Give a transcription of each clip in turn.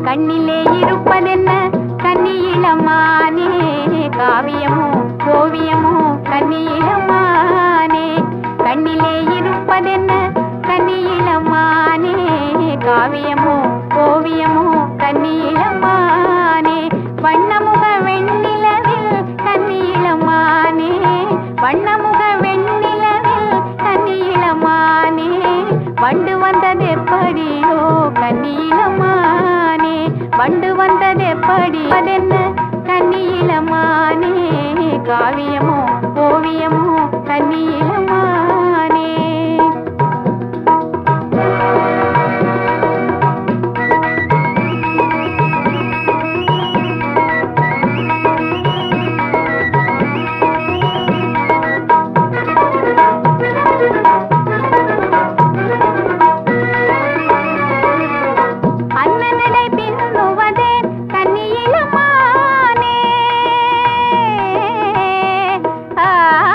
கண்ணிலே இருப்பதென்ன கன்னி இளமானே காவியமோ ஓவியமோ கன்னி இளமானே கண்ணிலே இருப்பதென்ன கன்னி இளமானே காவியமோ ஓவியமோ கன்னி இளமானே வண்ணமுக வெண்ணிலவில் கன்னி இளமானே வண்ணமுக வெண்ணிலவில் கன்னி இளமானே வண்டு வந்ததெப்படியோ கன்னி இளமானே வண்டு வந்ததெப்படி அதென்ன கன்னி இளமானே காவியமோ ஓவியமோ கன்னி இளமானே அண்ணனடை பின்னுவதே கன்னியிலமானே ஆ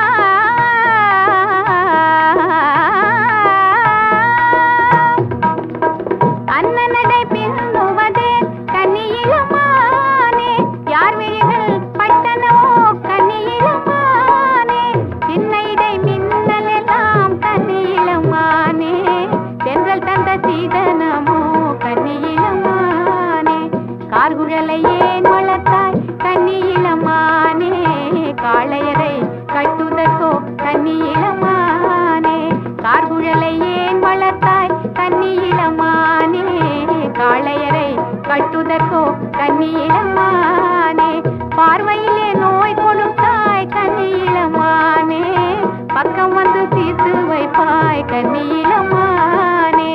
அண்ணனடை பின்னுவதே கன்னியிலமானே யார் விழிகள் பட்டனமோ கன்னியிலமானே சின்ன இடை மின்னல் எல்லாம் கன்னியிலமானே தென்றல் தந்த சீதனமோ கன்னியிலமானே கார்குழலை ஏன் வளர்த்தாய் கன்னியிலமானே காளையரை கட்டுதற்கோ கன்னியிலமானே கார்குழலை ஏன் வளர்த்தாய் கன்னியிலமானே காளையரை கட்டுதற்கோ கன்னியிலமானே பார்வையிலே நோய் கொடுத்தாய் கன்னியிலமானே பக்கம் வந்து தீர்த்து வைப்பாய் கன்னியிலமானே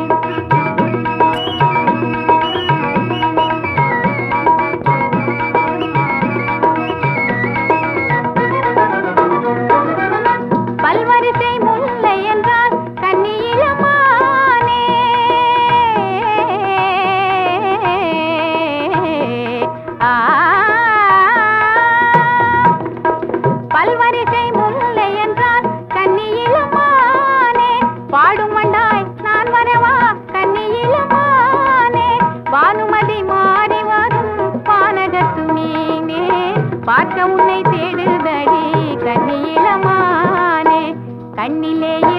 பல்வரிசை முல்லை என்றால் கன்னியிலமானே ஆ பல்வரிசை முல்லை என்றால் கன்னியிலமானே பாடும் வண்டாய் நான் வரவா கன்னியிலமானே பானுமதி மாறி வரும் பானகத்து நீனே பார்க்க உன்னை தேடுதடி கன்னியிலமானே கண்ணிலே